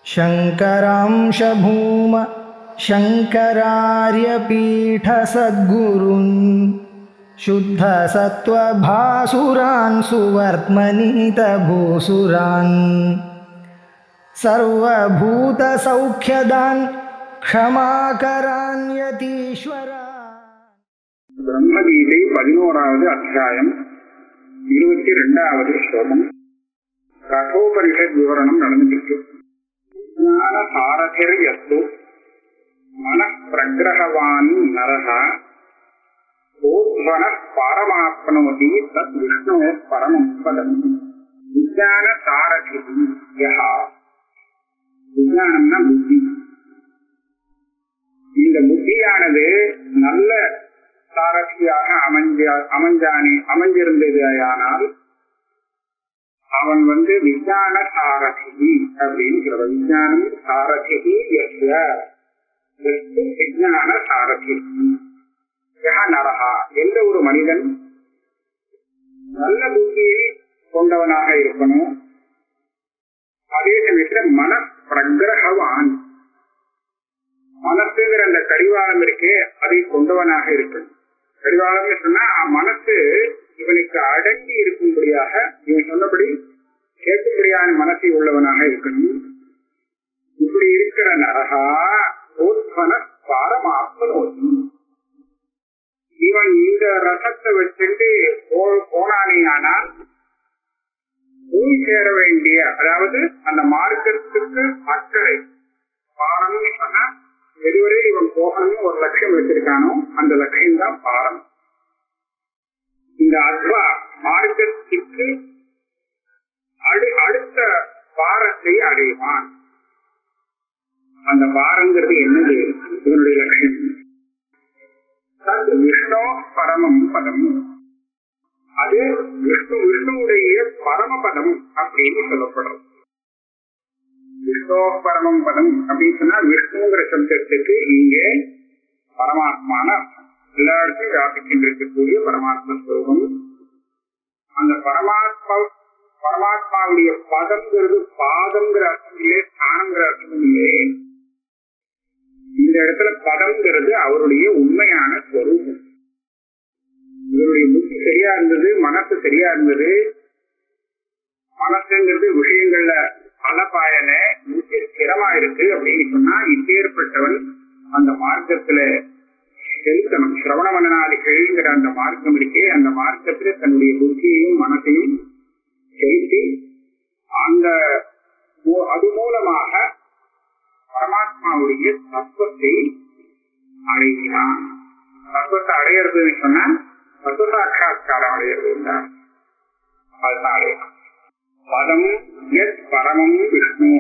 शङ्करांशभूम शङ्करार्यपीठसद्गुरुन् शुद्धसत्त्वभासुरान् सुवर्त्मनीतभूसुरान् सर्वभूतसौख्यदान् क्षमाकरान्यतीश्वरा பிரம்மகீதை பதினோராவது அத்தியாயம் இருபத்தி ரெண்டாவது ஸ்லோகம் கட்டோபனிஷத் விவரணம் நடந்துட்டு ஞான சாரதிர் எத்து மன பிரகிரகவான் நரக ஓத்வன பரமாப்னோதி தத் விஷ்ணு பரமம் பதம் விஜான சாரதி யஹா விஜானம்னா புத்தி இந்த புத்தியானது நல்ல சாரதியாக அமைஞ்ச அமைஞ்சானே அமைஞ்சிருந்ததையானால் அவன் வந்து விஞ்ஞான சாரதி அப்படின்னு சொல்ற விஞ்ஞானம் சாரதி எஸ்ய எஸ்து விஞ்ஞான சாரதி யா நரகா எந்த ஒரு மனிதன் நல்ல புத்தியை கொண்டவனாக இருக்கணும் அதே சமயத்துல மன பிரகிரகவான் மனசுங்கிற அந்த கடிவாளம் இருக்கே அதை கொண்டவனாக இருக்கணும் கடிவாளம் சொன்னா மனசு இவனுக்கு அடங்கி இருக்கும்படியாக இவன் சொன்னபடி கேட்கும்படியான மனசை உள்ளவனாக இருக்கணும் இப்படி இருக்கிற நரகா ஓத்வன பாரமாப்பனோதி இவன் இந்த ரசத்தை வச்சுட்டு போனானே ஆனால் போய் சேர வேண்டிய அதாவது அந்த மார்க்கத்துக்கு அக்கறை பாரம் சொன்னா எதுவரை இவன் போகணும்னு ஒரு லட்சியம் வச்சிருக்கானோ அந்த லட்சியம் தான் பாரம் இந்த அத்வா மார்க்கத்திற்கு அடுத்த பாரத்தை அடைவான் அந்த பாரங்கிறது என்னது இவனுடைய லட்சியம் தத் விஷ்ணு பரமம் பதம் அது விஷ்ணு விஷ்ணுவுடைய பரமபதம் அப்படின்னு சொல்லப்படுறது விஷ்ணோ பரமம் பதம் அப்படின்னு சொன்னா விஷ்ணுங்கிற சப்தத்துக்கு இங்கே பரமாத்மான எல்லா இடத்தையும் வியாபிக்கின்றிருக்கக்கூடிய பரமாத்ம ஸ்வரூபம் அந்த பரமாத்மா பரமாத்மாவுடைய பதம்ங்கிறது பாதம்ங்கிற அர்த்தம் இல்லையே ஸ்தானங்கிற அர்த்தம் இல்லையே இந்த இடத்துல பதம்ங்கிறது அவருடைய உண்மையான ஸ்வரூபம் இவருடைய புத்தி சரியா இருந்தது மனசு சரியா இருந்தது மனசுங்கிறது விஷயங்கள்ல பலபாயன புத்தி ஸ்திரமா இருக்கு அப்படின்னு சொன்னா இப்பேற்பட்டவன் அந்த மார்க்கத்துல செலுத்தணும் சிரவண மனநாதிகள்ங்கிற அந்த மார்க்கம் இருக்கே அந்த மார்க்கத்துல தன்னுடைய புத்தியையும் மனசையும் செலுத்தி அந்த அது மூலமாக பரமாத்மாவுடைய தத்துவத்தை அடைகிறான் தத்துவத்தை அடையிறதுன்னு சொன்னா தத்துவ சாட்சா்காரம் அடையிறது அதுதான் அடையணும் பதம் எத் பரமம் விஷ்ணு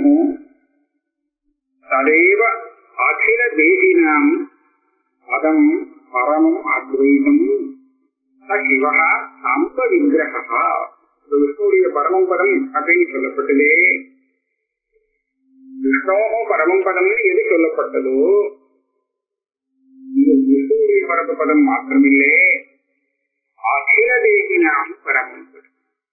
ததேவ அகில தேகினாம் பதம் பரமம் அத்வைதம் சிவா சம்ப விக்கிரகா விஷ்ணுடைய பரமம் பதம் அப்படின்னு சொல்லப்பட்டதே விஷ்ணோ பரமம் பதம் எது சொல்லப்பட்டதோ இது விஷ்ணுடைய பரம பதம் மாத்திரமில்லே அகில தேகினாம் பரமம் பதம்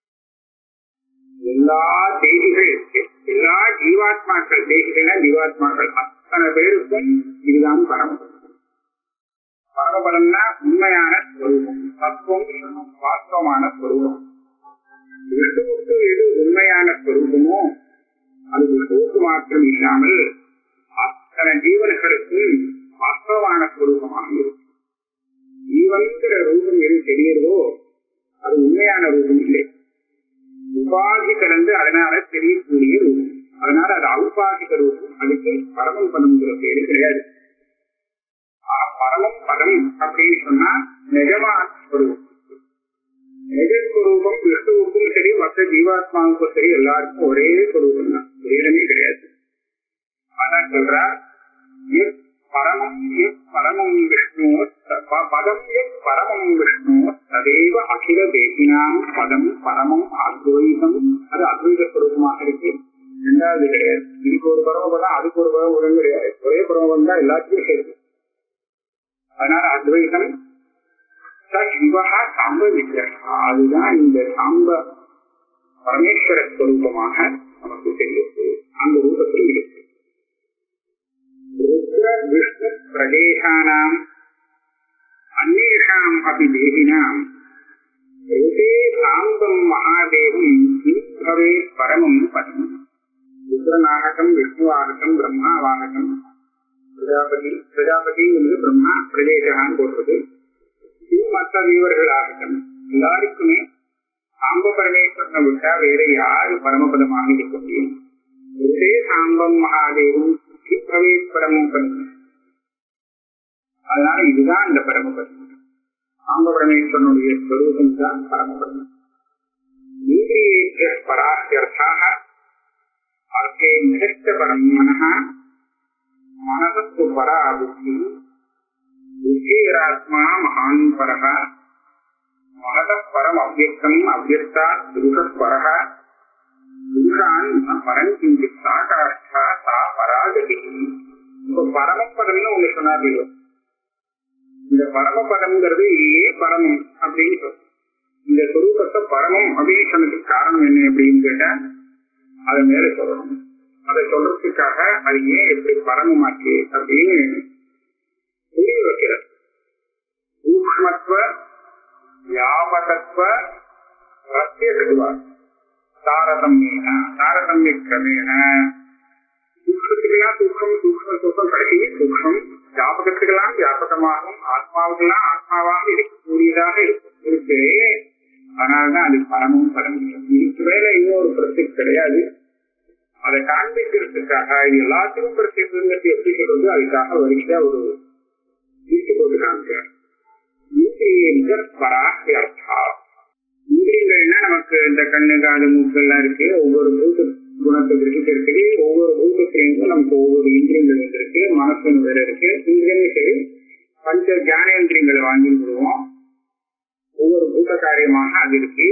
எல்லா தேகிகள் எல்லா ஜீவாத்மாக்கள் தேகிகளா ஜீவாத்மாக்கள் அத்தனை பேருக்கும் இதுதான் பரமபதம் பரமபதம்னா உண்மையான ஸ்வரூபம் தத்துவம் வாஸ்தவமான ஸ்வரூபம் விஷ்ணுவுக்கு எது உண்மையான ஸ்வரூபமோ அது விஷ்ணுவுக்கு மாத்திரம் இல்லாமல் அத்தனை ஜீவன்களுக்கும் வாஸ்தவமான ஸ்வரூபமாக இருக்கும் ஜீவன்கிற ரூபம் எது தெரியுதோ அது உண்மையான ரூபம் இல்லை உபாதி கலந்து அதனால தெரியக்கூடிய ரூபம் அதனால அது ஔபாதிக ரூபம் அதுக்கு பரமம் பதம்ங்கிற பேரு கிடையாது பரமம் பதம் அப்படின்னு சொன்னா நிஜமான ஸ்வரூபம் நிஜஸ்வரூபம் விஷ்ணுவுக்கும் சரி மற்ற ஜீவாத்மாவுக்கும் சரி எல்லாருக்கும் ஒரே ஸ்வரூபம் தான் வேதமே கிடையாது அதான் சொல்றா பரமம் எத் பரமம் விஷ்ணு பதம் எத் பரமம் விஷ்ணு ததேவ அகில தேகினாம் பதம் பரமம் அத்வைதம் அது அத்வைத ஸ்வரூபமாக இருக்கு ரெண்டாவது கிடையாது இதுக்கு ஒரு பரமபதம் அதுக்கு ஒரு பரமபதம் கிடையாது ஒரே பரமபதம் தான் எல்லாத்தையும் சேர்த்து அதனால அத்வைதம் சிவகா சாம்ப விக்கிரகா அதுதான் இந்த சாம்ப பரமேஸ்வர ஸ்வரூபமாக நமக்கு தெரியுது அந்த ரூபத்தில் இருக்கு பிரதேசானாம் அந்நேஷாம் அபி தேகினாம் ஏதே சாம்பம் மகாதேவம் கிம் பவேத் பரமம் பதம் ருத்ரனாகட்டும் விஷ்ணுவாகட்டும் பிரம்மாவாகட்டும் பிரஜாபதி பிரஜாபதி என்று பிரம்மா பிரதேசகான்னு போடுறது இது மற்ற ஜீவர்களாகட்டும் எல்லாருக்குமே சாம்ப பரமேஸ்வரனை விட்டா வேற யாரு பரமபதமாக இருக்க முடியும் ஒரே சாம்பம் மகாதேவம் கிம் பவேத் பரமம் பதம் அதனால இதுதான் இந்த பரமபதம் சாம்ப பரமேஸ்வரனுடைய ஸ்வரூபம் தான் பரமபதம் இந்திரியேபிய பராஹ்யர்த்தாக அர்த்தே நிகழ்த்த பரம் மனः மனசத்து பரா புத்தி புத்திராத்மா மகான் பரः மகத பரம் அவ்யக்தம் அவ்யக்தா புருஷ பரः புருஷான் பரம் கிஞ்சித் சாகாஷ்டா சா பராகதி இப்போ பரமபதம்னு ஒண்ணு சொன்னார்கள் இந்த பரமபதம்ங்கிறது ஏன் பரமம் அப்படின்னு சொல்லும் இந்த சொரூபத்தை பரமம் அப்படின்னு சொன்னதுக்கு காரணம் என்ன அப்படின்னு கேட்டா அதை மேல சொல்லணும் அதை சொல்றதுக்காக அது ஏன் எப்படி பரமமாச்சு அப்படின்னு புரிய வைக்கிறது சூக்மத்துவ வியாபகத்துவ பிரத்யேகத்துவ தாரதமியன தாரதமிய கிரமேண சூக்மத்துக்கெல்லாம் சூக்ஷம் சூக்ம சூக்ஷம் கடைசி சூக்ஷம் வியாபகத்துக்கெல்லாம் வியாபகமாகவும் ஆத்மாவுக்கெல்லாம் ஆத்மாவாக இருக்கக்கூடியதாக இருக்கும் இருக்கு அதனாலதான் அது பரமும் பரமும் இதுக்கு மேல இன்னொரு பிரத்யேகம் கிடையாது அதை காண்பிக்கிறதுக்காக இது எல்லாத்துக்கும் பிரத்யேகங்கிறது எப்படி சொல்றது அதுக்காக வரிசையா ஒரு லிஸ்ட் போட்டு காமிக்கிறார் இந்திரியங்கள் பராஹ்யர்த்தா இந்திரியங்கள்னா நமக்கு இந்த கண்ணு காது மூக்கு எல்லாம் இருக்கு ஒவ்வொரு பூத்த குணத்தை கிரகிக்கிறதுக்கு ஒவ்வொரு பூத்தத்திலையும் நமக்கு ஒவ்வொரு இந்திரியங்கள் வந்திருக்கு மனசுன்னு வேற இருக்கு இந்திரியமே சரி பஞ்ச ஜானேந்திரியங்களை வாங்கி விடுவோம் ஒவ்வொரு பூத காரியமாக அது இருக்கு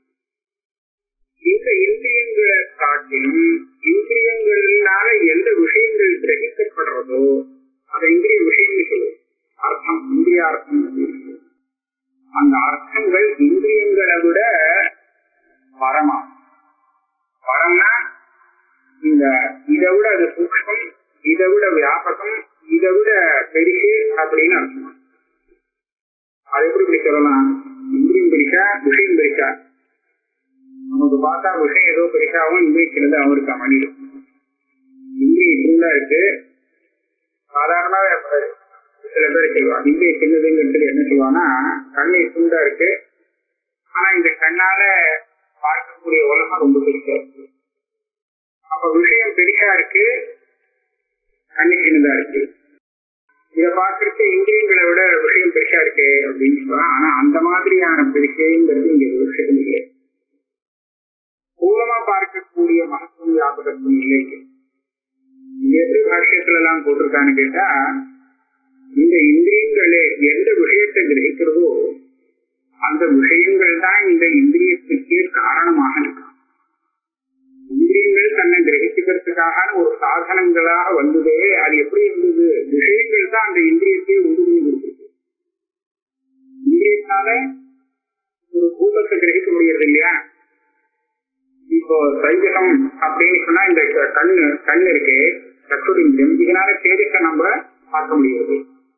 இந்த இந்திரியங்களை காட்டிலும் இந்திரியங்களால எந்த விஷயங்கள் கிரகிக்கப்படுறதோ அதை இந்திரிய விஷயங்கள் சொல்லுவோம் அர்த்தம் இந்திரிய அர்த்தம் அந்த அர்த்தங்கள் இந்திரியங்களை விட பரமா பரம்னா இந்த இதை விட அது சூக்ஷம் இதை விட வியாபகம் இதை விட பெருசு அப்படின்னு அர்த்தம் அது எப்படி இப்படி சொல்லலாம் இந்திரியம் பெருசா விஷயம் பெருசா நமக்கு பார்த்தா விஷயம் ஏதோ பெருசாவும் இந்திரிய சின்னதாகவும் இருக்கா மணி இந்திரிய சின்னதா இருக்கு சாதாரணமாவே சில பேர் சொல்லுவாங்க இந்திரிய சின்னதுங்கிறது என்ன சொல்லுவாங்கன்னா கண்ணு சின்னதா இருக்கு ஆனா இந்த கண்ணால பார்க்கக்கூடிய உலகம் ரொம்ப பெருசா இருக்கு அப்ப விஷயம் பெருசா இருக்கு கண்ணு சின்னதா இருக்கு இத பார்க்கறது இந்திரியங்களை விட விஷயம் பெருசா இருக்கு அப்படின்னு சொல்லலாம் ஆனா அந்த மாதிரியான பெருசைங்கிறது இங்க ஒரு விஷயம் இல்லை பூர்வமா பார்க்கக்கூடிய மகத்துவம் வியாபகத்துவம் இல்லை இங்க எப்படி பாஷ்யத்துல எல்லாம் போட்டிருக்கான்னு கேட்டா இந்த இந்திரியங்களே எந்த விஷயத்தை கிரகிக்கிறதோ அந்த விஷயங்கள் தான் இந்த இந்திரியத்துக்கே காரணமாக இருக்கும் இந்திரியங்கள் தன்னை கிரகிச்சுக்கிறதுக்காக ஒரு சாதனங்களாக வந்ததே அது எப்படி இருந்தது விஷயங்கள் தான் அந்த இந்திரியத்தை உண்டு இருக்கு இந்திரியத்தால ஒரு கூட்டத்தை கிரகிக்க முடியறது இல்லையா இப்போ சைவகம் அப்படின்னு சொன்னா இந்த கண்ணு கண் இருக்கு சத்துரிந்திரம் இதனால தேஜத்தை நம்ம பார்க்க முடியாது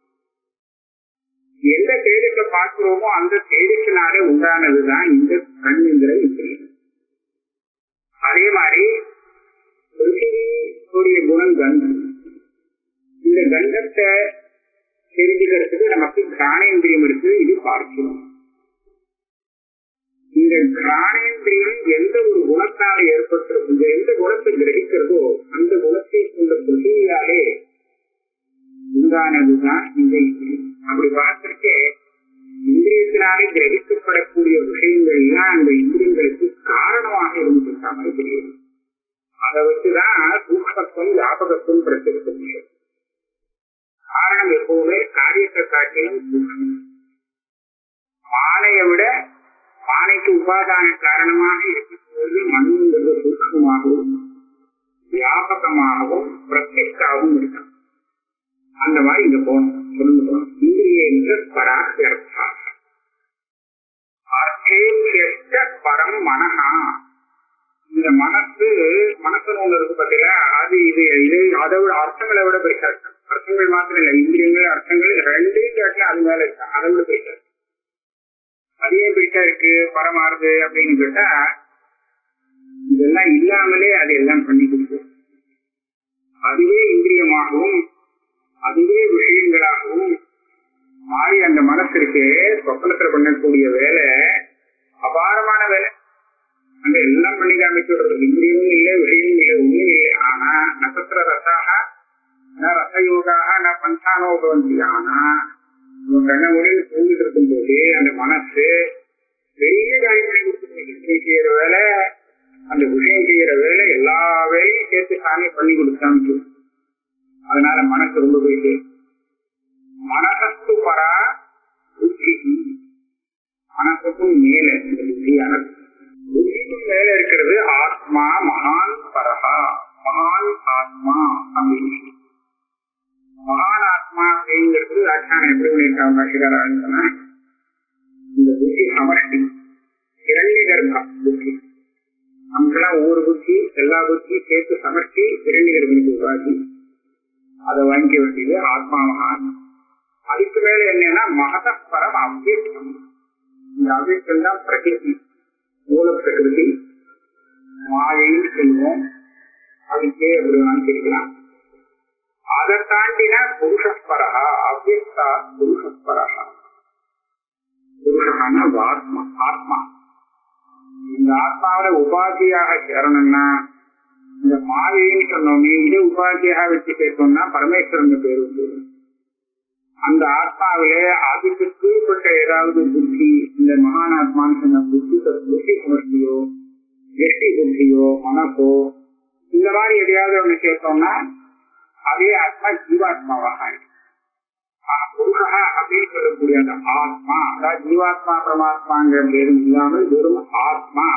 எந்த தேஜத்தை பார்க்கிறோமோ அந்த தேஜத்தினாலே உண்டானதுதான் இந்த கண்ணுங்கிற இந்திரியம் அதே மாதிரி பிருத்திவியுடைய குணம் கந்தம் இந்த கந்தத்தை தெரிஞ்சுக்கிறதுக்கு நமக்கு கிராணேந்திரியம் இருக்கு இது பார்க்கிறோம் இந்த கிராணேந்திரியம் எந்த ஒரு குணத்தால ஏற்பட்டிருக்கும் இந்த எந்த குணத்தை கிரகிக்கிறதோ அந்த குணத்தை கொண்ட பிருத்திவியாலே உண்டானதுதான் இந்த இந்திரியம் அப்படி பார்த்திருக்கே இந்திரியத்தினாலே கிரகிக்கப்படக்கூடிய விஷயங்கள்லாம் அந்த இந்திரியங்களுக்கு காரணமாக இருந்துட்டு மாதிரி தெரியும் அதை வச்சுதான் சூக்மத்துவம் வியாபகத்துவம் பிரச்சரிக்க முடியும் காரணம் எப்பவுமே காரியத்தை காட்டிலும் சூக்மம் பானையை விட பானைக்கு உபாதான காரணமாக இருக்கக்கூடிய மண்ணுங்கிறது சூக்மமாகவும் வியாபகமாகவும் பிரத்யக்காகவும் இருக்காங்க அந்த மாதிரி இங்க போகணும் சொல்லுங்க போகணும் இந்திரியங்கள் பராகர்த்தா அர்த்தேபியஸ்ட பரம் மனஹா இந்த மனசு மனசுன்னு ஒண்ணு இருக்கு பாத்தீங்களா அது இது இது அதை விட அர்த்தங்களை விட பெருசா இருக்கு அர்த்தங்கள் மாத்திரம் இல்ல இந்திரியங்கள் அர்த்தங்கள் ரெண்டையும் காட்டில அது மேல இருக்கு அதை விட போயிட்டா இருக்கு அது ஏன் போயிட்டா இருக்கு பரமாறுது அப்படின்னு கேட்டா இதெல்லாம் இல்லாமலே அது எல்லாம் பண்ணி கொடுக்கும் அதுவே இந்திரியமாகவும் அதுவே விஷயங்களாகவும் மாறி அந்த மனசிற்கு சொப்பனத்துல பண்ணக்கூடிய வேலை அபாரமான வேலை அங்க எல்லாம் பண்ணி காமிச்சுடுறது இந்திரியமும் இல்லை விஷயமும் இல்லை ஒண்ணும் இல்லை ஆனா நட்சத்திர ரசாக ந ரசயோகாக ந பஞ்சானோ பவந்தி ஆனா நம்ம கண்ண முடிவு தூங்கிட்டு இருக்கும் போது அந்த மனசு பெரிய காரியம் பண்ணி கொடுத்து செய்யற வேலை அந்த விஷயம் செய்யற வேலை எல்லா வேலையும் சேர்த்து சாமி பண்ணி கொடுத்தான்னு அதனால மனசு ரொம்ப போயிட்டு மனசத்து பரா புத்தி மனசுக்கும் மேல இந்த புத்தியானது புத்திக்கும் மேல இருக்கிறது ஆத்மா மகான் பரஹா மகான் ஆத்மா அப்படின்னு மகான் ஆத்மா அப்படிங்கிறது வியாக்கியானம் எப்படி பண்ணியிருக்காங்க பாஷிகாரா இந்த புத்தி சமஷ்டி இரண்ய கர்ப்பம் புத்தி நமக்கெல்லாம் ஒவ்வொரு புத்தி எல்லா புத்தி சேர்த்து சமஷ்டி இரண்ய கர்ப்பம் உருவாக்கி அதை வாங்கிக்க வேண்டியது ஆத்மா மகான் அதுக்கு மேல என்னன்னா மகதப்பரம் அவ்வியக்தம் இந்த அவ்வியக்தம் தான் பிரகிருதி மூல பிரகிருதி மாயைன்னு சொல்லுவோம் அதுக்கே அப்படி நினைச்சிருக்கலாம் அதை தாண்டின புருஷஸ்பரா அவ்வியக்தா புருஷஸ்பரா புருஷனான ஆத்மா ஆத்மா இந்த ஆத்மாவில உபாதியாக சேரணும்னா இந்த மாயைன்னு சொன்னோமே இதை உபாதியாக வச்சு கேட்டோம்னா பரமேஸ்வரன் பேர் உண்டு அந்த ஆத்மாவிலே அதுக்கு கீழ்பட்ட ஏதாவது புத்தி இந்த மகான் ஆத்மான்னு சொன்ன புத்தி புத்தி சமஷ்டியோ எஷ்டி புத்தியோ மனசோ இந்த மாதிரி எதையாவது ஒண்ணு கேட்டோம்னா அதே ஆத்மா ஜீவாத்மாவாக புருஷா அப்படின்னு சொல்லக்கூடிய அந்த ஆத்மா அதாவது ஜீவாத்மா பரமாத்மாங்கிற பேரும் இல்லாமல் வெறும் ஆத்மா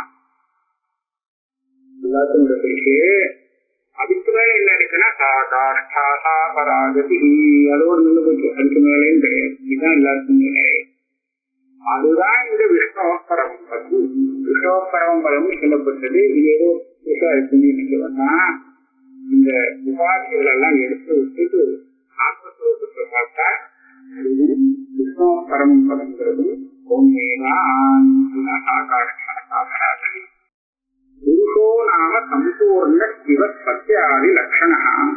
எல்லாத்தையும் இருக்கு அதுக்கு மேல என்ன இருக்குன்னா சாகாஷ்டா பராகதி அதோடு நின்று போச்சு அதுக்கு மேலேயும் கிடையாது இதுதான் எல்லாருக்கும் மேலே அதுதான் இந்த விஷ்ணோபரம் பதி விஷ்ணோபரம் பலம் சொல்லப்பட்டது இது ஏதோ புதுசா இருக்குன்னு இந்த உபாதிகள் எல்லாம் எடுத்து விட்டுட்டு ஆத்மஸ்வரூபத்தை பார்த்தா அதுவும் விஷ்ணோபரம் பதங்கிறது ஒன்னேதான் ஆகாஷ்டாபராகதி புருஷோ நாம சம்பூர்ண சிவ சத்யாதி லட்சண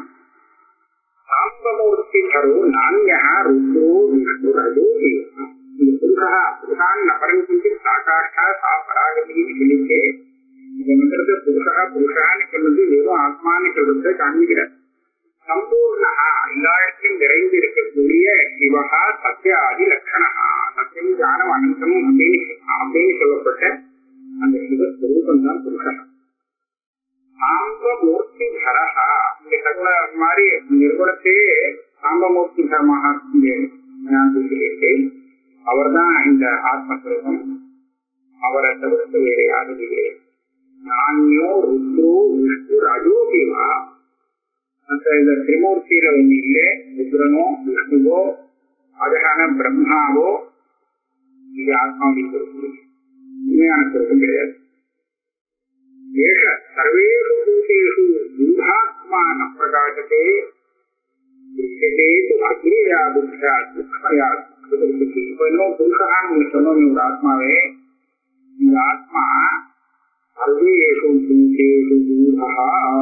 சாம்பமூர்த்திகரோ நானியா ருத்ரோ விஷ்ணு ரஜோ இந்த புருஷா புருஷான் நபரம் கிஞ்சித் சாகாஷ்டா சா பராகதின்னு சொல்லிட்டு இந்த மந்திரத்தை புருஷா புருஷான்னு சொல்லுது வெறும் ஆத்மான்னு சொல்றது காண்பிக்கிறார் சம்பூர்ணா எல்லா இடத்திலும் நிறைந்து இருக்கக்கூடிய சிவகா சத்யாதி லட்சணா சத்தியம் ஞானம் அனந்தம் அப்படின்னு அப்படின்னு சொல்லப்பட்ட அந்த சிவஸ்வரூபம் தான் புருஷன் சாம்பமூர்த்தி தரஹா இந்த கடவுள மாதிரி நிர்குணத்தையே சாம்பமூர்த்தி தரமாக சொல்லிட்டு அவர் தான் இந்த ஆத்மஸ்வரூபம் அவரை தவிர்த்து வேற யாரும் இல்லை நானியோ ருத்ரோ விஷ்ணு ரஜோபிவா மற்ற இந்த திரிமூர்த்தியில ஒண்ணு இல்லை ருத்ரனோ விஷ்ணுவோ அழகான பிரம்மாவோ இது ஆத்மாவுடைய உண்மையான சொருக்கம் கிடையாது ஏஷ சர்வேஷு பூதேஷு பூதாத்மான பிரகாசத்தே அக்னியா புத்தியா துக்கமயா இப்ப இன்னும் புருஷகான்னு சொன்னோம் ஒரு ஆத்மாவே இந்த ஆத்மா சர்வேஷு பூதேஷு பூதா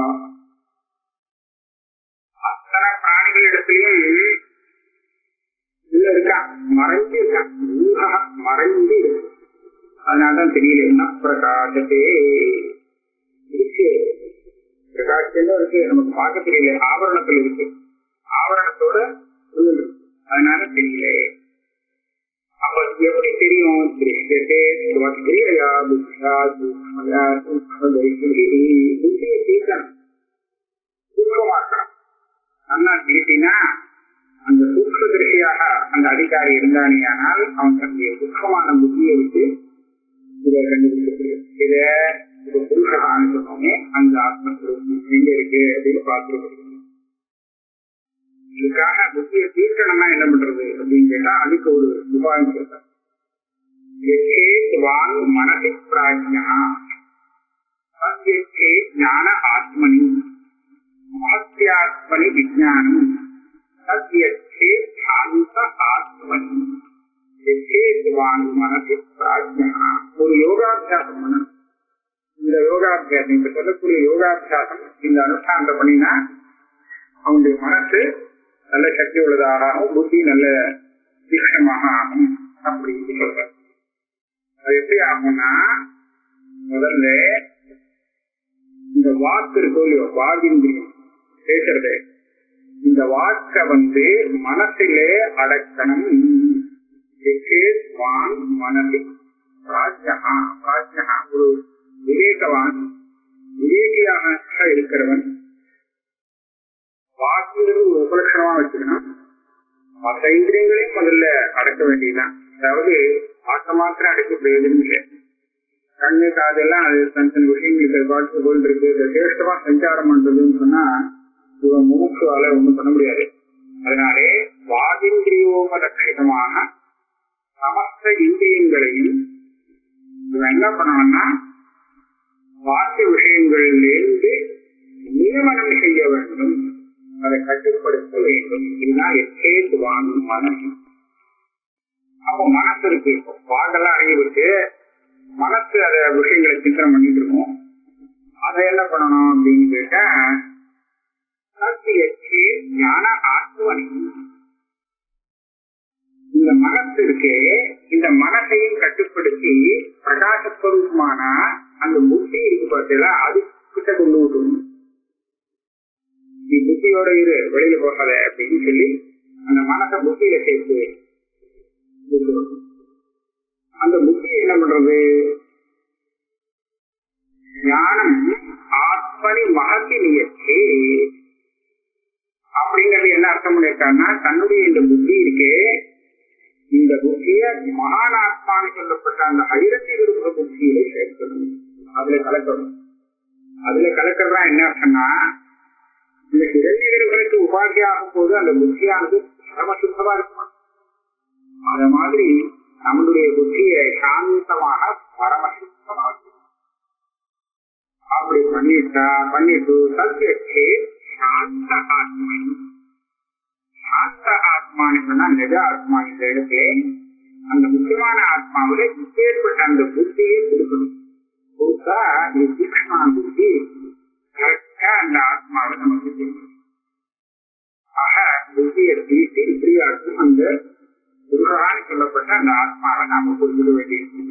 அத்தனை பிராணிகளிடத்திலும் உள்ள இருக்கான் மறைஞ்சு இருக்கான் பூதா மறைஞ்சு இருக்கு அதனாலதான் தெரியல என்ன பிரகாசத்தே இருக்கு பிரகாசத்துல இருக்கு நமக்கு பார்க்க தெரியல ஆவரணத்துல இருக்கு ஆவரணத்தோட அதனால தெரியல அப்ப எப்படி தெரியும் திருஷ்டத்தே தெரியலையா புத்தியா சூக்மயா சூக்ம புத்தியை தீர்க்கணும் சூக்மமாக்கணும் நல்லா தீட்டினா அந்த சூக்ம திருஷ்டியாக அந்த அதிகாரி இருந்தானே ஆனால் அவன் தன்னுடைய சூக்மமான புத்தியை விட்டு இதை கண்டுபிடிச்சிருக்கு இத இது புருஷகான்னு சொன்னோமே அந்த ஆத்மஸ்வரூபம் எங்க இருக்கு அப்படின்னு பார்த்துருக்கோம் இதுக்காக புத்தியை தீர்க்கணும்னா என்ன பண்றது அப்படின்னு கேட்டா அதுக்கு ஒரு உபாயம் சொல்றேன் மனசி பிராஜ்யா ஞான ஆத்மனி மகத்தியாத்மனி விஜயானம் தத்யச்சே சாந்த ஆத்மன் எச்சேதுவான் மனசி பிராஜ்யா ஒரு யோகாபியாசம் பண்ணணும் இந்த யோகாபியாசம் இப்ப சொல்லக்கூடிய யோகாபியாசம் இந்த அனுஷ்டானத்தை பண்ணினா அவனுடைய மனசு நல்ல சக்தி உள்ளதாக ஆகும் புத்தி நல்ல தீட்சமாக ஆகும் அப்படின்னு சொல்ற அது எப்படி ஆகும்னா முதல்ல இந்த வாக்கு இருக்கோ இல்லையோ வாகிந்திரியம் பேசுறது இந்த வாக்க வந்து மனசிலே அடக்கணும் வான் மனசி பிராஜ்யகா பிராஜ்யகா ஒரு விவேகவான் விவேகியாக இருக்கிறவன் வாக்குங்கிறது ஒரு உபலட்சணமா வச்சுக்கணும் மற்ற இந்திரியங்களையும் முதல்ல அடக்க வேண்டியதுதான் அதாவது வாக்க மாத்திரம் அடக்க பிரயோஜனம் இல்லை கண்ணு காதெல்லாம் அது தன் தன் விஷயங்களுக்கு பாட்டு போல் இருக்கு இதை சிரேஷ்டமா சஞ்சாரம் பண்றதுன்னு சொன்னா இவன் முமுட்சுவால ஒண்ணும் பண்ண முடியாது அதனாலே வாதிந்திரியோபலட்சிதமாக சமஸ்த இந்திரியங்களையும் இவன் என்ன பண்ணணும்னா வாக்கிய விஷயங்களிலிருந்து நியமனம் செய்ய வேண்டும் அதை கட்டுப்படுத்த வேண்டும் இதுதான் எச்சேத்து வாங்கும் மனம் அப்போ மனசு இருக்கு வாக்கெல்லாம் அடங்கிவிட்டு மனசு அத விஷயங்களை சிந்தனை பண்ணிட்டு இருக்கோம் அதை என்ன பண்ணணும் அப்படின்னு கேட்டா சத்தியச்சு ஞான ஆத்மனி இந்த மனசு இருக்கு இந்த மனசையும் கட்டுப்படுத்தி பிரகாசஸ்வரூபமான அந்த புத்தி இருக்கு பார்த்தீங்களா அது கிட்ட கொண்டு விட்டுணும் நீ புத்தியோட இரு வெளியில போகாத அப்படின்னு சொல்லி அந்த மனசை புத்தியில சேர்த்து விட்டுணும். அந்த புத்தி என்ன பண்றது ஞானம் ஆத்மனி மகத்தி நியச்சி அப்படிங்கறது என்ன அர்த்தம் பண்ணிருக்காங்கன்னா தன்னுடைய இந்த புத்தி இருக்கே இந்த புத்திய மகானாத்மான்னு சொல்லப்பட்ட அந்த ஐரத்தி விருப்ப புத்தியில சேர்க்கணும் அதுல கலக்கணும் அதுல கலக்கிறதா என்ன அர்த்தம்னா இந்த இரண்டியர்களுக்கு உபாதியாகும் போது அந்த புத்தியானது பரமசுத்தமா இருக்குமா அத மாதிரி நம்மளுடைய புத்தியை சாந்தமாக பரமசுத்தமா இருக்கும் அப்படி பண்ணிட்டா பண்ணிட்டு சத்தியச்சே சாந்த ஆத்மா சாந்த ஆத்மான்னு சொன்னா நிஜ ஆத்மா இந்த இடத்துல அந்த முக்கியமான ஆத்மாவில இப்பேற்பட்ட அந்த புத்தியை கொடுக்கணும் கொடுத்தா இது தீக்ஷ்ணமான புத்தி கரெக்டா அந்த ஆத்மாவை நமக்கு தெரியும் ஆக புத்தியை தீட்டி இப்படியாக்கும் அந்த துர்கான்னு சொல்லப்பட்ட அந்த ஆத்மாவை நாம புரிஞ்சுக்க வேண்டியிருக்கு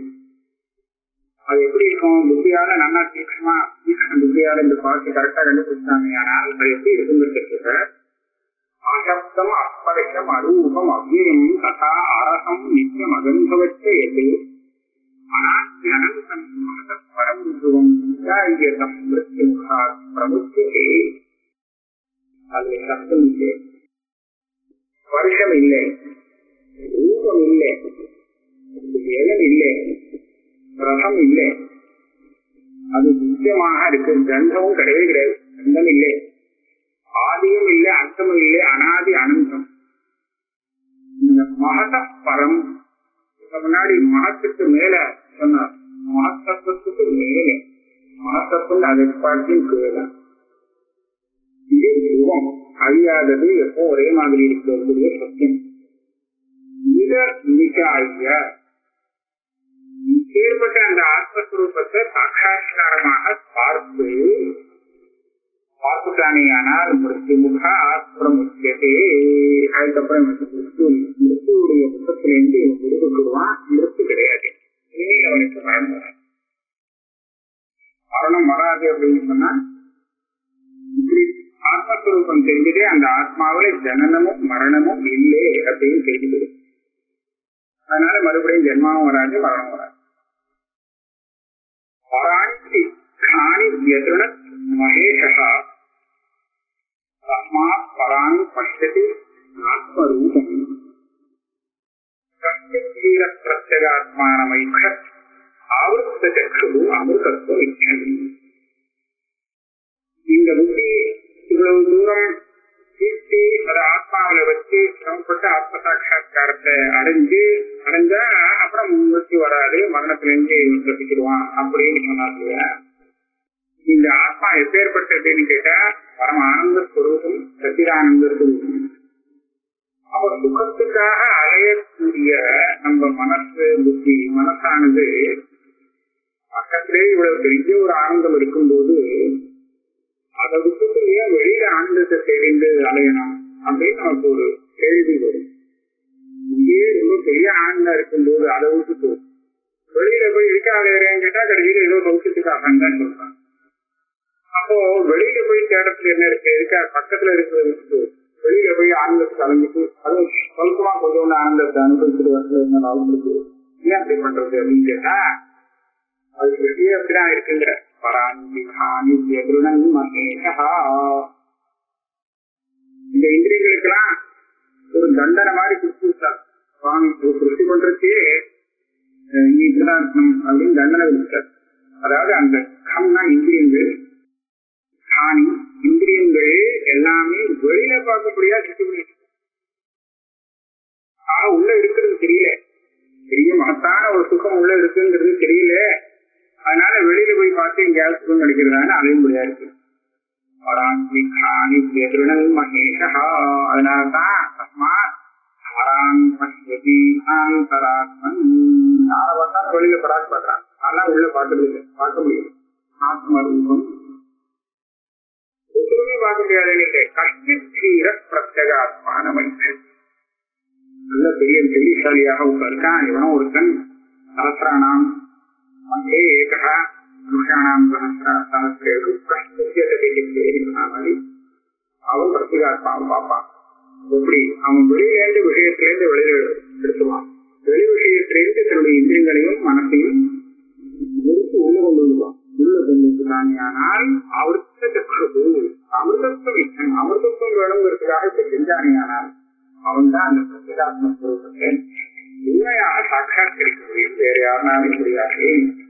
அது எப்படி இருக்கும் புத்தியால நல்லா தீக்ஷமா தீக்ஷண புத்தியால இந்த பாட்டு கரெக்டா கண்டுபிடிச்சாங்க ஆனால் அது எப்படி இருக்குங்கிறதுக்கு அசப்தம் அஸ்பரிஷம் அரூபம் அவ்வியம் ததா அரசம் நித்தியம் அகந்தவச்ச எது அனாத்யனந்தம் மகதப்பரம் துருவம் விசாரியதம் மிருத்யுகா பிரபுத்தியே அதுல சப்தம் இல்லை ஸ்பர்ஷம் இல்லை ரூபம் இல்லை இடம் இல்லை ரசம் இல்லை அது நிச்சயமாக இருக்கு கந்தமும் கிடையவே கிடையாது கந்தம் இல்லை ஆதியும் இல்லை அந்தமும் இல்லை அனாதி அனந்தம் இந்த மகத பரம் இதுக்கு முன்னாடி மகத்துக்கு மேல சொன்னார் மகத்தத்துவத்துக்கு மேலே மகத்தத்துவம் அதை பார்த்தும் கீழே இது யுகம் அழியாதது எப்போ ஒரே மாதிரி இருக்கிறது சத்தியம் மிக மிக ஐய இப்பேற்பட்ட அந்த ஆத்மஸ்வரூபத்தை சாட்சா்காரமாக பார்த்து பார்த்துட்டானேயானால் மிருத்யுமுகா பிரமுத்தியதே அதுக்கப்புறம் மிருத்து மிருத்துடைய முகத்திலிருந்து விடுபட்டுடுவான் மிருத்து கிடையாது இனிமேல் அவனுக்கு மரணம் வராது மரணம் வராது அப்படின்னு சொன்னா இப்படி ஆத்மஸ்வரூபம் தெரிஞ்சதே அந்த ஆத்மாவில ஜனனமும் மரணமும் இல்லை அப்படின்னு தெரிஞ்சுது அதனால மறுபடியும் ஜென்மாவும் வராது மரணம் வராது பராணி காணி எதிர மகேஷா தஸ்மாத் பராணி பஷ்யதி ஆத்மரூபம் சத்தியீர பிரத்யகாத்மானமைக்க ஆவருத்த சக்ஷு அமிர்தத்துவம் இச்சதி இந்த புத்தி இவ்வளவு தூரம் தீர்த்தி அதை ஆத்மாவில வச்சு சிரமப்பட்டு ஆத்ம சாட்சா்காரத்தை அடைஞ்சு அடைஞ்சா அப்புறம் முயற்சி வராது மரணத்திலிருந்து ரசிக்கிடுவான் அப்படின்னு சொன்னாங்க இந்த ஆத்மா எப்பேற்பட்டதுன்னு கேட்டா பரம ஆனந்த ஸ்வரூபம் சச்சிதானந்த ஸ்வரூபம் அப்ப சுகத்துக்காக அலையக்கூடிய நம்ம மனசு புத்தி மனசானது பக்கத்திலே இவ்வளவு பெரிய ஒரு ஆனந்தம் இருக்கும்போது அதை விட்டுட்டு ஏன் வெளியில ஆனந்தத்தை தெரிந்து அலையணும் அப்படின்னு நமக்கு ஒரு கேள்வி வரும் இங்கே ரொம்ப பெரிய ஆனந்தம் இருக்கும்போது அதை விட்டுட்டு வெளியில போய் இருக்க அலையிறேன்னு கேட்டா கடைசியில ஏதோ சௌக்கியத்துக்காக தான் சொல்றாங்க அப்போ வெளியில போய் தேடத்துல என்ன இருக்கு இருக்கா பக்கத்துல இருக்கிறது விட்டுட்டு வெளியில போய் ஆனந்தத்தை கலந்துட்டு அதுவும் சொந்தமா கொஞ்சோண்டு ஆனந்தத்தை அனுபவிச்சுட்டு வரல என்ன லாபம் இருக்கு ஏன் அப்படி பண்றது அப்படின்னு கேட்டா அது வெளியே அப்படிதான் இருக்குங்கிற பராஞ்சிகானி எதிருடன் மகேஷா இந்த இந்திரியங்களுக்கெல்லாம் ஒரு தண்டனை மாதிரி கொடுத்து விட்டார் சுவாமி ஒரு சிருஷ்டி பண்றதுக்கே அஹ் நீ இப்படிதான் இருக்கணும் அப்படின்னு தண்டனை விட்டார் அதாவது அந்த கம்னா இந்திரியங்கள் காணி இந்திரியங்கள் எல்லாமே வெளியில பார்க்கக்கூடியா சிருஷ்டி பண்ணிட்டு ஆனா உள்ள இருக்கிறது தெரியல பெரிய மகத்தான ஒரு சுகம் உள்ள இருக்குங்கிறது தெரியல அதனால வெளியில போய் பார்த்து எங்கேயாவது சுகம் கிடைக்கிறதான அலைய முடியாது இருக்கு பராஞ்சிகானி எதிரணல் மகேஷா அதனாலதான் தஸ்மாத் ஹரான் பஷ்யதி ஆந்தராத்மன் யாரை பார்த்தாலும் வெளியில பராக் பார்க்கறான் ஆனா உள்ள பார்க்கறது இல்லை பார்க்க முடியும் ஆத்மரூபம் ஒருத்தருமே பார்க்க முடியாது நீங்க கஷ்டித் தீர பிரத்யகாத்மான மனிதன் நல்ல பெரிய தைரியசாலியாக இருக்கான் இவனும் ஒருத்தன் சகசிராணாம் மகே ஏகா புருஷாணாம் சகசிரா சகசிரேஷு கஷ்டத்தை அவன் பிரத்யேகாத்மாவை பார்ப்பான் எப்படி அவன் வெளியிலேருந்து விஷயத்திலேருந்து வெளியில எடுத்துவான் வெளி விஷயத்திலேருந்து தன்னுடைய இந்திரியங்களையும் மனசையும் எடுத்து உள்ள கொண்டு வருவான் உள்ள கொண்டு வந்துட்டானேயானால் அவருக்கு அமிர்தத்துவம் அமிர்தத்துவம் வேணுங்கிறதுக்காக இப்ப செஞ்சானேயானால் அவன் தான் அந்த பிரத்யேகாத்ம ஸ்வரூபத்தை உண்மையாக சாட்சாத்கரிக்க முடியும் வேற யாருனாலும் முடியாது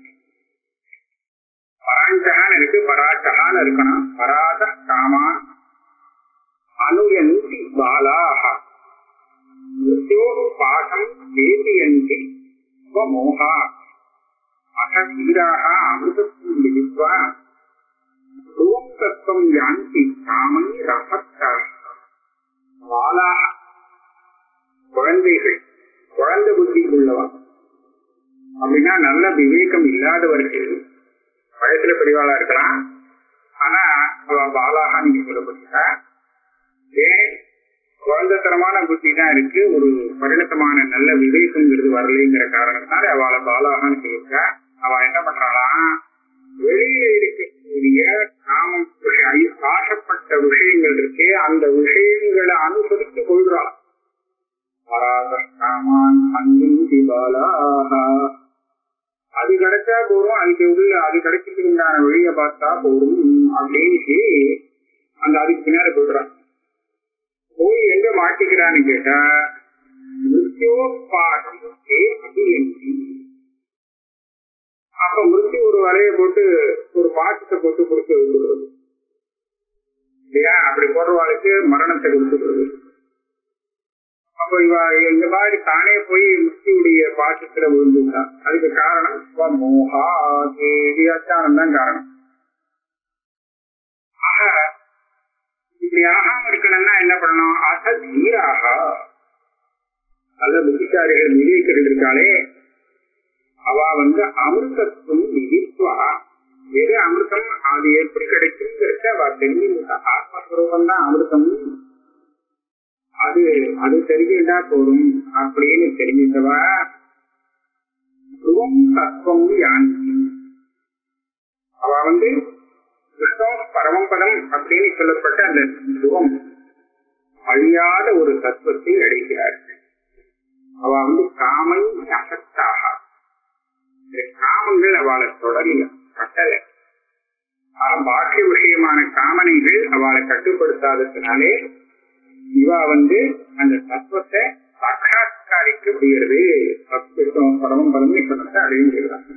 பராஞ்சகான்னு இருக்கு பராட்டகான்னு இருக்கணும் பராத காமான் அனுயந்தி பாலாக மிருத்யோ பாகம் வேதியந்தி ஸ்வமோகா அகீராக அமிர்தத்துவம் விதித்வா துவம் தத்துவம் யாந்தி காமை ரசத்தா பாலாக குழந்தைகள் குழந்தை புத்தி உள்ளவன் அப்படின்னா நல்ல விவேகம் இல்லாதவர்கள் வயசுல பெரியவாளா இருக்கலாம் ஆனா அவ பாலாக நீங்க சொல்லப்பட்டா ஏன் குழந்தைத்தனமான புத்தி தான் இருக்கு ஒரு பரிணத்தமான நல்ல விவேகங்கிறது வரலைங்கிற காரணத்தினால அவளை பாலாகன்னு சொல்லிருக்கா அவ என்ன பண்றாளாம் வெளியில இருக்கக்கூடிய காமம் விஷயம், ஆசைப்பட்ட விஷயங்கள் இருக்கே அந்த விஷயங்களை அனுசரித்து கொள்றாள் பராகாமான் அன்பி பாலாக அது கிடைச்சா போதும் அதுக்கு உள்ள அது கிடைக்கிறதுக்கு உண்டான வழியை பார்த்தா போதும் அப்படின்னு அந்த அதுக்கு பின்னால போயிடுறான் போய் எங்க மாட்டிக்கிறான்னு கேட்டா மிருத்யோபாகம் அபியந்தி அப்ப மிருத்தி ஒரு வலைய போட்டு ஒரு பாசத்தை போட்டு கொடுத்து விடுறது இல்லையா அப்படி போடுறவாளுக்கு மரணத்தை கொடுத்துடுறது அப்ப இவ இந்த மாதிரி தானே போய் முக்தியுடைய பாசத்துல விழுந்துட்டா அதுக்கு காரணம் ஸ்வ மோகா தேவி அச்சானம் தான் காரணம் ஆக இப்படி ஆகாம இருக்கணும்னா என்ன பண்ணணும் அச தீராக நல்ல புத்திசாரிகள் விவேகர்கள் இருக்காளே அவ வந்து அமிர்தத்துவம் விதித்வா எது அமிர்தம் அது எப்படி கிடைக்குங்கிறத அவ தெரிஞ்சுக்கிட்டா ஆத்மஸ்வரூபம் தான் அமிர்தம் அது அது தெரிஞ்சுட்டா போதும் அப்படின்னு தெரிஞ்சுட்டவா துவம் தத்துவம் யாந்தி அவ வந்து கிருஷ்ணம் பரமபதம் அப்படின்னு சொல்லப்பட்ட அந்த துவம் அழியாத ஒரு தத்துவத்தை அடைகிறார்கள் அவ வந்து காமை அசக்தாக இந்த காமங்கள் அவளை தொடரல கட்டல பாக்கிய விஷயமான காமனைகள் அவளை கட்டுப்படுத்தாததுனாலே இவா வந்து அந்த தத்துவத்தை சாட்சாத்காரிக்க முடிகிறது தத்துவம் பரமம் பரமே சொன்னதை அடையுகிறாங்க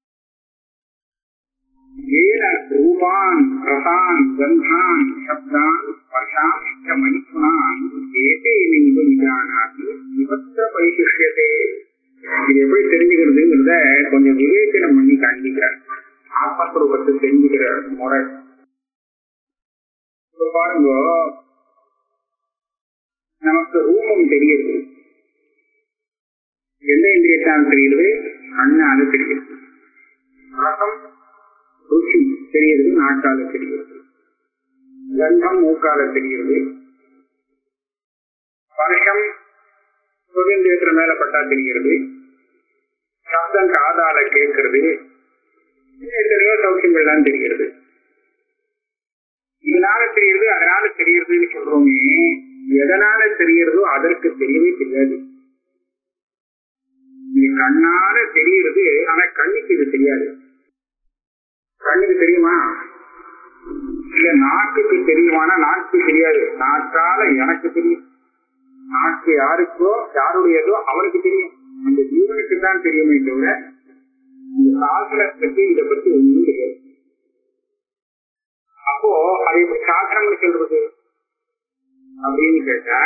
ஏன ரூபான் ரசான் கந்தான் சப்தான் ஸ்பர்ஷான் மணிக்குணான் ஏதே நீங்கும் ஜானாதி விபத்திர பரிசுஷியதே இது எப்படி தெரிஞ்சுக்கிறதுங்கிறத கொஞ்சம் விவேச்சனம் பண்ணி காண்பிக்கிறார் ஆத்மஸ்வரூபத்தை தெரிஞ்சுக்கிற முறை இப்ப பாருங்க நமக்கு ரூம் ரூபம் தெரியுது எந்த இந்திரியத்தால் தெரியுது கண்ணால தெரியுது ரசம் ருச்சி தெரியுது நாட்டால தெரியுது கந்தம் மூக்கால தெரியுது ஸ்பர்ஷம் சுதந்திரத்துல மேல பட்டா தெரிகிறது சப்தம் காதால கேட்கிறது எத்தனையோ சௌக்கியங்கள்லாம் தெரிகிறது இதனால தெரியுது அதனால தெரியுதுன்னு சொல்றோமே எதனால தெரியறதோ அதற்கு தெரியவே தெரியாது இது கண்ணால தெரியுறது ஆனா கண்ணுக்கு இது தெரியாது கண்ணுக்கு தெரியுமா இல்ல நாக்குக்கு தெரியுமானா நாக்கு தெரியாது நாக்கால எனக்கு தெரியும் நாக்கு யாருக்கோ யாருடையதோ அவனுக்கு தெரியும் அந்த ஜீவனுக்கு தான் தெரியுமே தவிர இந்த சாசனத்துக்கு இதை பத்தி ஒன்றும் தெரியாது அப்போ அது எப்படி சாசனம்னு சொல்றது அப்படின்னு கேட்டா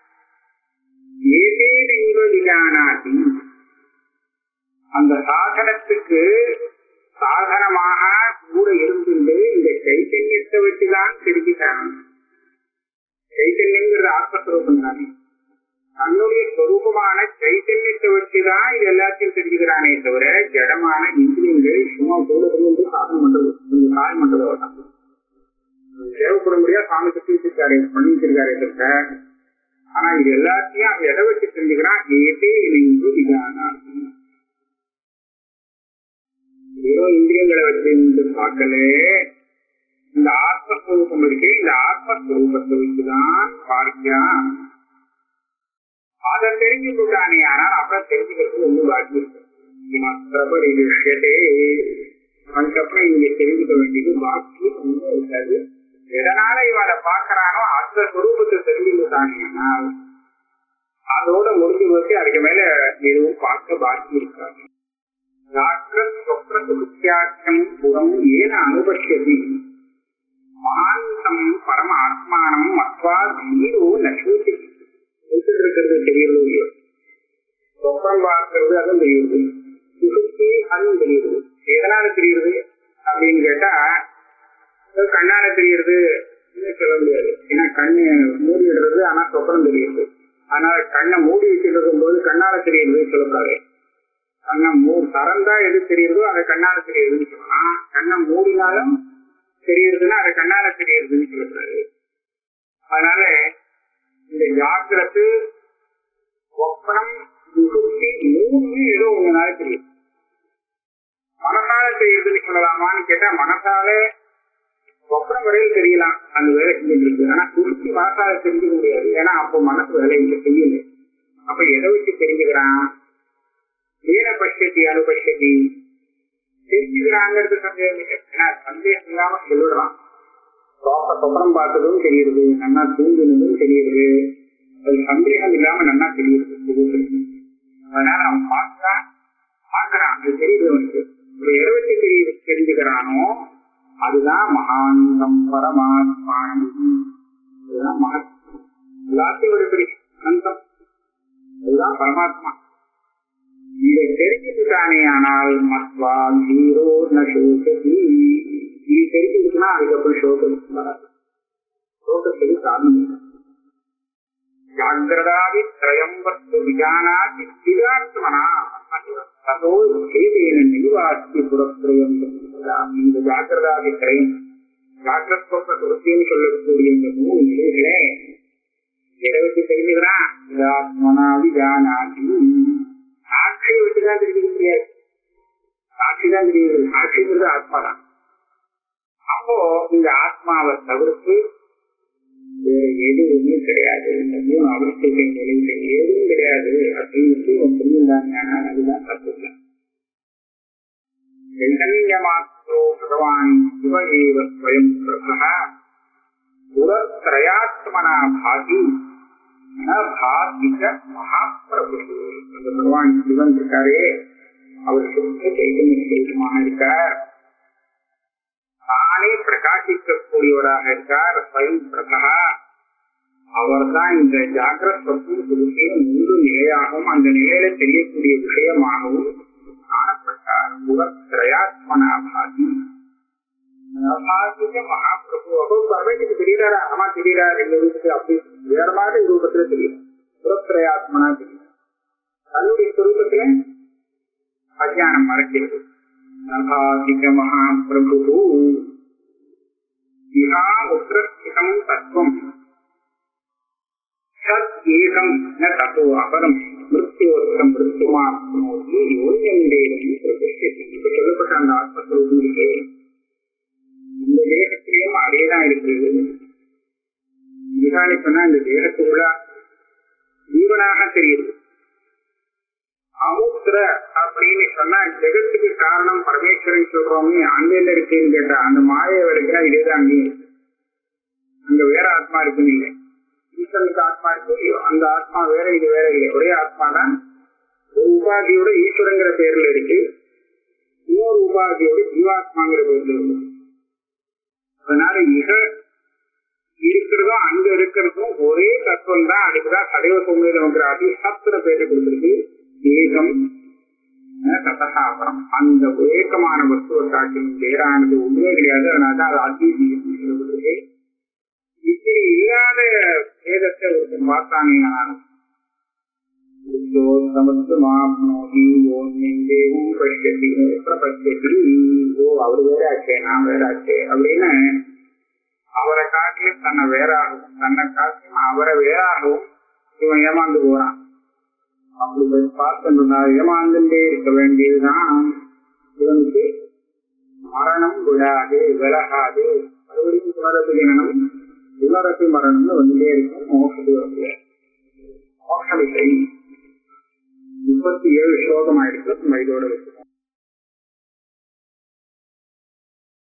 ஏதேன விஜானாதி அந்த சாசனத்துக்கு சாதனமாக கூட இருந்துட்டு இந்த சைத்தன்யத்தை வச்சுதான் தெரிஞ்சுட்டாங்க சைத்தன்யங்கிறது ஆத்மஸ்வரூபம் தானே தன்னுடைய சொரூபமான சைத்தன்யத்தை வச்சுதான் இது எல்லாத்தையும் தெரிஞ்சுக்கிறானே தவிர ஜடமான இந்திரியங்கள் சும்மா போடுறது என்று சாதனம் பண்றது இந்த காயம் பண்றது அவர்தான் தேவைப்படும்படியா சாமி கட்டி வச்சிருக்காரு பண்ணி வச்சிருக்காரு தவிர ஆனா இது எல்லாத்தையும் அவன் எதை வச்சு தெரிஞ்சுக்கிறான் ஏதே இணைந்து விதானா வெறும் இந்திரியங்களை வச்சு பார்க்கல இந்த ஆத்மஸ்வரூபம் இருக்கு இந்த ஆத்மஸ்வரூபத்தை வச்சுதான் பார்க்கிறான் அதை தெரிஞ்சுக்கிட்டானே ஆனால் அப்புறம் தெரிஞ்சுக்கிறது ஒண்ணும் பாக்கி இருக்கு விஷயத்தே அதுக்கப்புறம் இங்க தெரிஞ்சுக்க வேண்டியது பாக்கி ஒண்ணும் இருக்காது எதனால இவனை பாக்குறானோ அந்த சுரூபத்தை தெரிஞ்சுக்கிட்டானே ஆனால் அதோட முடிஞ்சு போச்சு அதுக்கு மேல எதுவும் பார்க்க பாக்கி இருக்காது ஜாக்கிரத்வப்ரசுத்தியாக்கியம் புறம் ஏன அனுபஷ்யதி மாந்தம் பரம ஆத்மானம் மத்வா தீரோ நசூசி இருக்கிறது தெரியறது இல்லையோ சொப்பம் பார்க்கறது அதுவும் தெரியுது சுசுத்தி அதுவும் தெரியுது எதனால தெரியுது அப்படின்னு கேட்டா கண்ணால தெரியுது சொல்ல முடியாது ஏன்னா கண்ணு மூடிடுறது ஆனா சொப்பனம் தெரியுது அதனால கண்ணை மூடி வச்சிருக்கும் போது கண்ணால தெரியுது சொல்லக்கூடாது கண்ணை மூ திறந்தா எது தெரியுதோ அதை கண்ணால தெரியுதுன்னு சொல்லலாம் கண்ணை மூடினாலும் தெரியுதுன்னா அதை கண்ணால தெரியுதுன்னு சொல்லக்கூடாது அதனால இந்த ஜாக்கிரத்து ஒப்பனம் விசுத்தி மூணு ஏதோ உங்களால தெரியும் மனசால தெரியுதுன்னு சொல்லலாமான்னு கேட்டா மனசால ஒப்பனம் வரையில் தெரியலாம் அந்த வேலை செஞ்சுட்டு இருக்கு ஆனா சுருத்தி மனசால தெரிஞ்சுக்க முடியாது ஏன்னா அப்போ மனசு வேலை இங்க செய்யல அப்ப எதை வச்சு தெரிஞ்சுக்கிறான் ஏன பட்சத்தி அனுபட்சத்தி தெரிஞ்சுக்கிறாங்கிறது சந்தேகம் இல்லை ஏன்னா சந்தேகம் இல்லாம சொல்லிடுறான் சொப்பனம் பார்த்ததும் தெரியுது நன்னா தூங்கினதும் தெரியுது அது சந்தேகம் இல்லாம நன்னா தெரியுது அதனால அவன் பார்த்தா பார்க்கறான் அது தெரியுது அவனுக்கு ஒரு இருபத்தி தெரியுது தெரிஞ்சுக்கிறானோ அதுதான் மகாந்தம் பரமாத்மானம் அதுதான் மகா எல்லாத்தையும் ஒரு பெரிய அனந்தம் அதுதான் பரமாத்மா இதை தெரிஞ்சுக்கிட்டானே ஆனால் மத்வா ஹீரோ நோசதி இது தெரிஞ்சுக்கிட்டுனா அதுக்கப்புறம் சோகம் வராது சோகத்துக்கு காரணம் இல்லை ஜாகிரதாதி திரயம் வஸ்து விஜானாதி சிதாத்மனா ததோ சேதேன நிர்வாசி புறத்திரயம் இந்த ஜாகிரதாதி திரயம் ஜாகிரத்வ சுரத்தின்னு சொல்லக்கூடிய இந்த மூணு நிலைகளே எதை வச்சு தெரிஞ்சுக்கிறான் சிதாத்மனா விஜானாதி சாட்சியை வச்சுதான் தெரிஞ்சுக்க முடியாது சாட்சி தான் தெரியுது சாட்சிங்கிறது ஆத்மா தான் அப்போ இந்த ஆத்மாவை தவிர்த்து வேற எதுவுமே கிடையாது இந்த மூணு அவஸ்தைகள் நிலைகள் எதுவும் கிடையாது அப்படின்னு இவன் புரிஞ்சுட்டாங்க அதுதான் தப்பு चैतन्यमात्रो भगवान् शिव एव स्वयं प्रभः पुरत्रयात्मना भाति न भाति च महाप्रभु அந்த பகவான் சிவன் இருக்காரே அவர் சுத்த சைத்தன்ய சேதமாக இருக்கார் தானே பிரகாசிக்கக்கூடியவராக இருக்கார் ஸ்வயம் பிரபா அவர்தான் இந்த ஜாகிரத் சொத்தும் புதுசையும் மூன்று நிலையாகவும் அந்த நிலையில தெரியக்கூடிய விஷயமாகவும் காணப்பட்டார் புறத்திரயாத்மனா பாதி மகாபிரபு அப்போ பரமேஸ்வருக்கு தெரியுறாரா ஆமா தெரியுறார் எங்க ரூபத்துல அப்படி வேற மாதிரி ரூபத்துல தெரியும் ஸ்வரூபத்துல அஜானம் மறைக்கிறது நகாதிக மகாபிரபு இஹா உத்திரம் தத்துவம் சத் ஏகம் ந தத்தோ அபரம் மிருத்யோத்தரம் மிருத்துமாப்னோதி யோன்யண்டேவம் பிரதிஷ்டதி இப்ப சொல்லப்பட்ட அந்த ஆத்மஸ்வரூபம் இருக்கு இந்த தேகத்திலையும் அதேதான் இருக்குது இதுதான் சொன்னா இந்த தேகத்துக்குள்ள ஜீவனாக தெரியுது அமுத்திர அப்படின்னு சொன்னா ஜெகத்துக்கு காரணம் பரமேஸ்வரன் சொல்றோமே அங்க என்ன இருக்குன்னு கேட்டா அந்த மாயை வரைக்கும் இதேதான் அங்கேயும் இருக்கு. அங்க வேற ஆத்மா இருக்குன்னு இல்லை ஈஸ்வரனுக்கு ஆத்மா இருக்கு அந்த ஆத்மா வேற இது வேற இல்லை ஒரே ஆத்மா தான் ஒரு உபாதியோட ஈஸ்வரங்கிற பேர்ல இருக்கு இன்னொரு உபாதியோட ஜீவாத்மாங்கிற பேர்ல இருக்கு அதனால இக இருக்கிறதும் அங்க இருக்கிறதும் ஒரே தத்துவம் தான் அதுக்குதான் சதைவ சோமியங்கிற அதிசத்திர பேரை கொடுத்திருக்கு ஏகம் தத்தகாபரம் அந்த ஏக்கமான வஸ்துவை காட்டிலும் வேறானது ஒன்றுமே கிடையாது அதனாலதான் அது அத்தீதம் சொல்லப்பட்டிருக்கு இப்படி இல்லாத வேதத்தை ஒருத்தன் பார்த்தானேனால் ஓ அவர் வேற ஆச்சே நான் வேற ஆச்சே அப்படின்னு அவரை காட்டிலும் தன்னை வேறாகவும் தன்னை காட்டிலும் அவரை வேறாகவும் இவன் ஏமாந்து போறான் அப்படி போய் பார்த்துருந்தா ஏமாந்துட்டே இருக்க வேண்டியதுதான் இவனுக்கு மரணம் விடாது விலகாது மறுபடியும் புனரத்து ஜனனம் புனரத்து மரணம்னு வந்துட்டே இருக்கும் மோசத்து வந்து மோச விசை முப்பத்தி ஏழு ஸ்லோகம் ஆயிடுச்சு நம்ம இதோட வச்சு